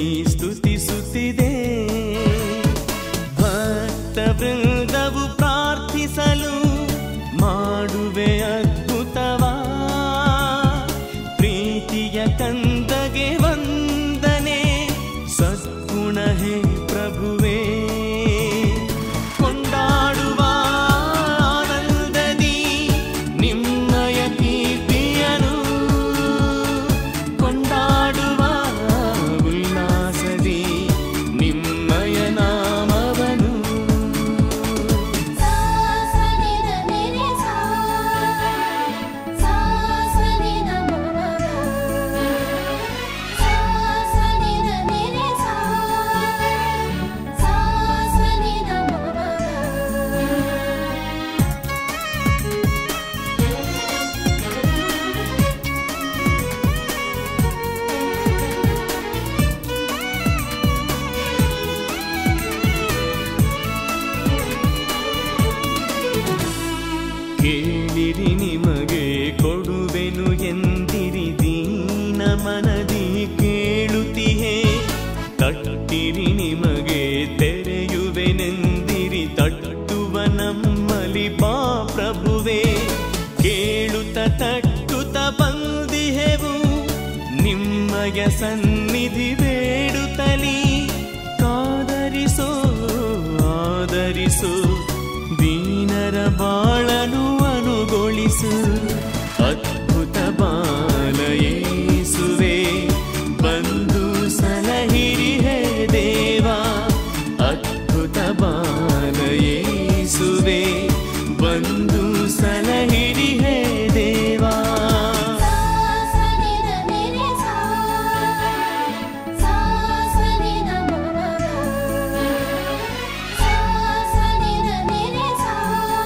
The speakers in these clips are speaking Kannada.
ಸ್ತುತಿಸುತ್ತಿದೆ ಭಕ್ತ ವೃಂದವು ಪ್ರಾರ್ಥಿಸಲು ಮಾಡುವೆ ಅದ್ಭುತವಾ ಪ್ರೀತಿಯ ಕಂದಗೆ ವಂದನೆ ಸದ್ಗುಣ ಹೇ ಪ್ರಭುವೇ ಕೊಂಡಾಡುವ ಆನಂದದಿ ನಿಮ್ಮಯ ಕೀರ್ತಿಯನು ಕೊಂಡಾಡುವ ಉಲ್ಲಾಸದಿ ನಿಮ್ಮಯ ನಾಮವನು सा सा नि ध नि रे सा सा सा नि ध म म सा सा नि ध नि रे सा सा सा नि ध म म ಕೇಳಿರಿ ನಿಮಗೆ ಕೊಡುವೆನು ಎಂದಿರಿ ದೀನ ಮನದಿ ಕೇಳುತ್ತಿಹೇ ತಟ್ಟಿರಿ ನಿಮಗೆ ತೆರೆಯುವೆನೆಂದಿರಿ ತಟ್ಟುವ ನಮ್ಮಲಿ ಬಾ ಪ್ರಭುವೇ ಕೇಳುತ್ತ ತಟ್ಟುತ್ತ ಬಂದಿಹೆವು ನಿಮ್ಮಯ ಸನ್ನಿಧಿ ಬೇಡುತ್ತಲಿ ಕಾದರಿಸೋ ಆದರಿಸು ದೀನರ ಬಾಳನು ಅನುಗೊಳಿಸು ಅದ್ಭುತ ಬಾಲಯೇಸುವೆ ಬಂದು ಸಲಹಿರಿ ಹೇ ದೇವಾ ಅದ್ಭುತ ಬಾಲಯೇಸುವೆ ಬಂದು ಸಲಹಿರಿ ಹೇ ದೇವಾ सा सा नि ध नि रे सा सा सा नि ध म म सा सा नि ध नि रे सा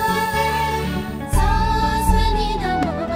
सा सा नि ध म म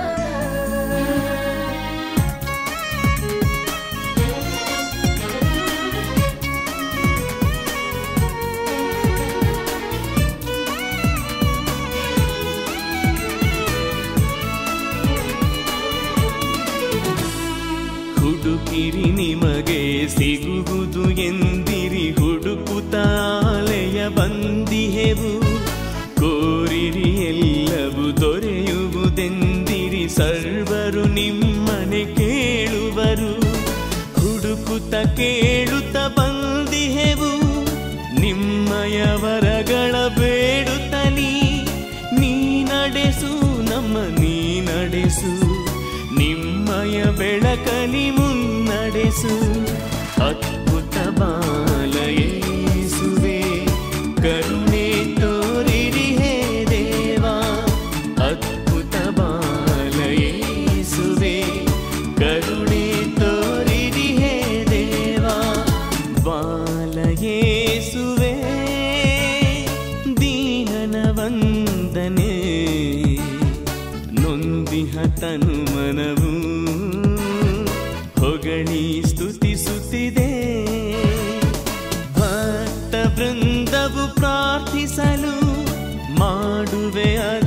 ಹುಡುಕಿರಿ ನಿಮಗೆ ಸಿಗುವುದು ಎಂದಿರಿ ಹುಡುಕುತ್ತಾಲೆಯ ಬಂದಿಹೆವು ಕೋರಿರಿ ಎಲ್ಲವೂ ದೊರೆಯುವುದೆಂದಿರಿ ಸರ್ವರು ನಿಮ್ಮನೆ ಕೇಳುವರು ಹುಡುಕುತ್ತ ಕೇಳುತ್ತ ಬಂದಿಹೆವು ನಿಮ್ಮಯ ವರಗಳ ಬೇಡುತ್ತಲಿ ನೀ ನಡೆಸು ನಮ್ಮ ನೀ ನಡೆಸು ನಿಮ್ಮಯ ಬೆಳಕಲಿ ಮುನ್ನಡೆಸು ಅದ್ಭುತ ಬಾಲಯೇಸುವೆ ಕರುಣೆ ತೋರಿರಿ ಹೇ ದೇವಾ ಅದ್ಭುತ ಬಾಲಯೇಸುವೆ ಕರುಣೆ ತೋರಿರಿ ಹೇ ದೇವಾ ಬಾಲಯೇಸುವೆ ದೀನನ ವಂದನೆ ನೊಂದಿಹ ತನು ಮನವು ಹೊಗಳಿ ಸ್ತುತಿಸುತ್ತಿದೆ ಭಕ್ತ ವೃಂದವು ಪ್ರಾರ್ಥಿಸಲು ಮಾಡುವೆ